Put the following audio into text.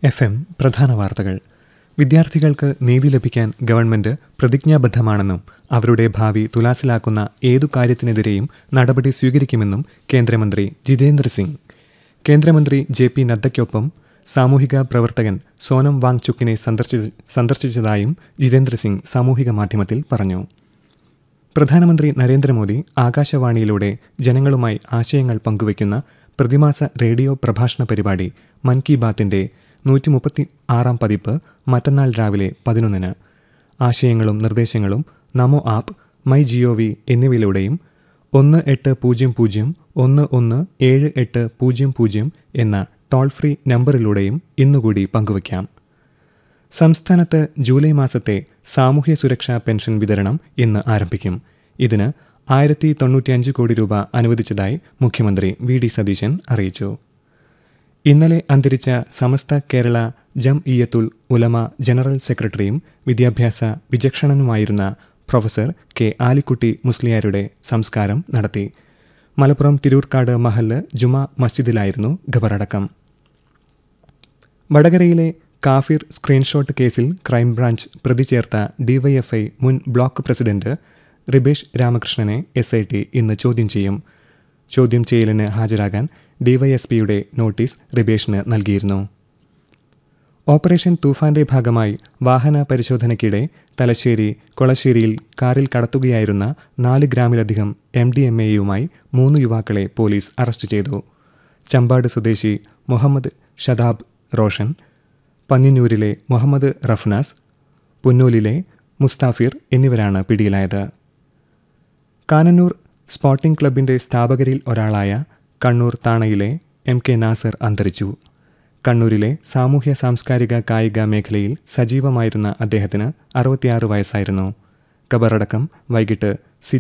F M പ്രധാന വാർത്തകൾ വിദ്യാർത്ഥികൾക്ക് നീതി ലഭിക്കാൻ ഗവൺമെന്റ് പ്രതിജ്ഞാബദ്ധമാണെന്നും അവരുടെ ഭാവി തുലാസിലാക്കുന്ന ഏതു കാര്യത്തിനെതിരെയും നടപടി സ്വീകരിക്കുമെന്നും കേന്ദ്രമന്ത്രി ജിതേന്ദ്ര സിംഗ് കേന്ദ്രമന്ത്രി ജെ പി നദ്ദയ്ക്കൊപ്പം സാമൂഹിക പ്രവർത്തകൻ സോനം വാങ്ചുക്കിനെ സന്ദർശി സന്ദർശിച്ചതായും ജിതേന്ദ്ര സിംഗ് സാമൂഹിക മാധ്യമത്തിൽ പറഞ്ഞു പ്രധാനമന്ത്രി നരേന്ദ്രമോദി ആകാശവാണിയിലൂടെ ജനങ്ങളുമായി ആശയങ്ങൾ പങ്കുവയ്ക്കുന്ന പ്രതിമാസ റേഡിയോ പ്രഭാഷണ പരിപാടി മൻ കി ബാത്തിന്റെ നൂറ്റി മുപ്പത്തി ആറാം പതിപ്പ് മറ്റന്നാൾ രാവിലെ പതിനൊന്നിന് ആശയങ്ങളും നിർദ്ദേശങ്ങളും NaMo app MyGov എന്നിവയിലൂടെയും ഒന്ന് എട്ട് പൂജ്യം പൂജ്യം ഒന്ന് ഒന്ന് ഏഴ് എട്ട് പൂജ്യം പൂജ്യം എന്ന ടോൾ ഫ്രീ നമ്പറിലൂടെയും ഇന്നുകൂടി പങ്കുവയ്ക്കാം സംസ്ഥാനത്ത് ജൂലൈ മാസത്തെ സാമൂഹ്യ സുരക്ഷാ പെൻഷൻ വിതരണം ഇന്ന് ആരംഭിക്കും ഇതിന് ആയിരത്തി തൊണ്ണൂറ്റിയഞ്ച് കോടി രൂപ അനുവദിച്ചതായി മുഖ്യമന്ത്രി വി ഡി സതീശൻ അറിയിച്ചു ഇന്നലെ അന്തരിച്ച സമസ്ത കേരള ജം ഇയത്തുൽ ഉലമ ജനറൽ സെക്രട്ടറിയും വിദ്യാഭ്യാസ വിചക്ഷണനുമായിരുന്ന പ്രൊഫസർ കെ ആലിക്കുട്ടി മുസ്ലിയാരുടെ സംസ്കാരം നടത്തി മലപ്പുറം തിരൂർക്കാട് മഹല്ല് ജുമാ മസ്ജിദിലായിരുന്നു ഖബറടക്കം വടകരയിലെ കാഫിർ സ്ക്രീൻഷോട്ട് കേസിൽ ക്രൈംബ്രാഞ്ച് പ്രതി ചേർത്ത ഡിവൈഎഫ്ഐ മുൻ ബ്ലോക്ക് പ്രസിഡന്റ് റിബേഷ് രാമകൃഷ്ണനെ എസ് ഐ ടി ഇന്ന് ചോദ്യം ചെയ്യും ചോദ്യം ചെയ്യലിന് ഹാജരാകാൻ ഡിവൈഎസ്പിയുടെ നോട്ടീസ് റിബേഷിന് നൽകിയിരുന്നു ഓപ്പറേഷൻ തൂഫാന്റെ ഭാഗമായി വാഹന പരിശോധനയ്ക്കിടെ തലശ്ശേരി കൊളശ്ശേരിയിൽ കാറിൽ കടത്തുകയായിരുന്ന നാല് ഗ്രാമിലധികം എം ഡി എം എയുമായി മൂന്ന് യുവാക്കളെ പോലീസ് അറസ്റ്റ് ചെയ്തു ചമ്പാട് സ്വദേശി മുഹമ്മദ് ഷദാബ് റോഷൻ പന്നിന്നൂരിലെ മുഹമ്മദ് റഫ്നാസ് പുന്നൂലിലെ മുസ്താഫിർ എന്നിവരാണ് പിടിയിലായത് കാനന്നൂർ സ്പോർട്ടിംഗ് ക്ലബിന്റെ സ്ഥാപകരിൽ ഒരാളായ കണ്ണൂർ താണയിലെ എം കെ നാസർ അന്തരിച്ചു കണ്ണൂരിലെ സാമൂഹ്യ സാംസ്കാരിക കായിക മേഖലയിൽ സജീവമായിരുന്ന അദ്ദേഹത്തിന് അറുപത്തിയാറ് വയസ്സായിരുന്നു ഖബറടക്കം വൈകിട്ട്